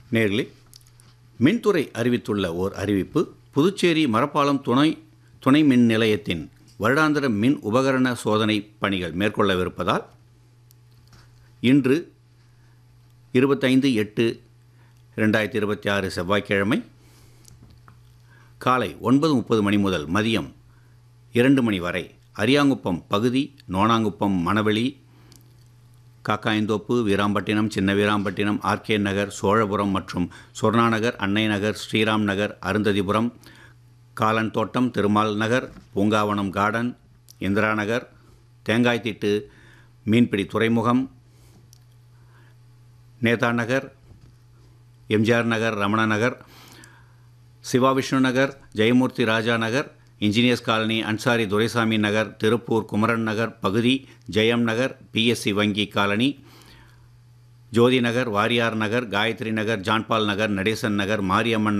நேர்களே மின்துறை அறிவித்துள்ள ஓர் அறிவிப்பு புதுச்சேரி மரப்பாலம் துணை துணை மின் நிலையத்தின் வருடாந்திர மின் உபகரண சோதனை பணிகள் மேற்கொள்ளவிருப்பதால் இன்று இருபத்தைந்து எட்டு ரெண்டாயிரத்தி இருபத்தி ஆறு செவ்வாய்க்கிழமை காலை ஒன்பது முப்பது மணி முதல் மதியம் இரண்டு மணி வரை அரியாங்குப்பம் பகுதி நோனாங்குப்பம் மணவெளி காக்காயந்தோப்பு வீராம்பட்டினம் சின்ன வீராம்பட்டினம் ஆர்கே நகர் சோழபுரம் மற்றும் சொர்ணாநகர் அன்னை நகர் ஸ்ரீராம் நகர் அருந்ததிபுரம் காலன் தோட்டம் திருமால் நகர் பூங்காவனம் கார்டன் இந்திரா நகர் தேங்காய்த்திட்டு மீன்பிடி துறைமுகம் நேதா நகர் எம்ஜிஆர் நகர் ரமண நகர் சிவா விஷ்ணு நகர் ஜெயமூர்த்தி ராஜா நகர் இன்ஜினியர்ஸ் காலனி அன்சாரி துரைசாமி நகர் திருப்பூர் குமரன் நகர் பகுதி ஜெயம் நகர் பிஎஸ்சி வங்கி காலனி ஜோதி நகர் வாரியார் நகர் காயத்ரி நகர் ஜான்பால் நகர் நடேசன் நகர் மாரியம்மன்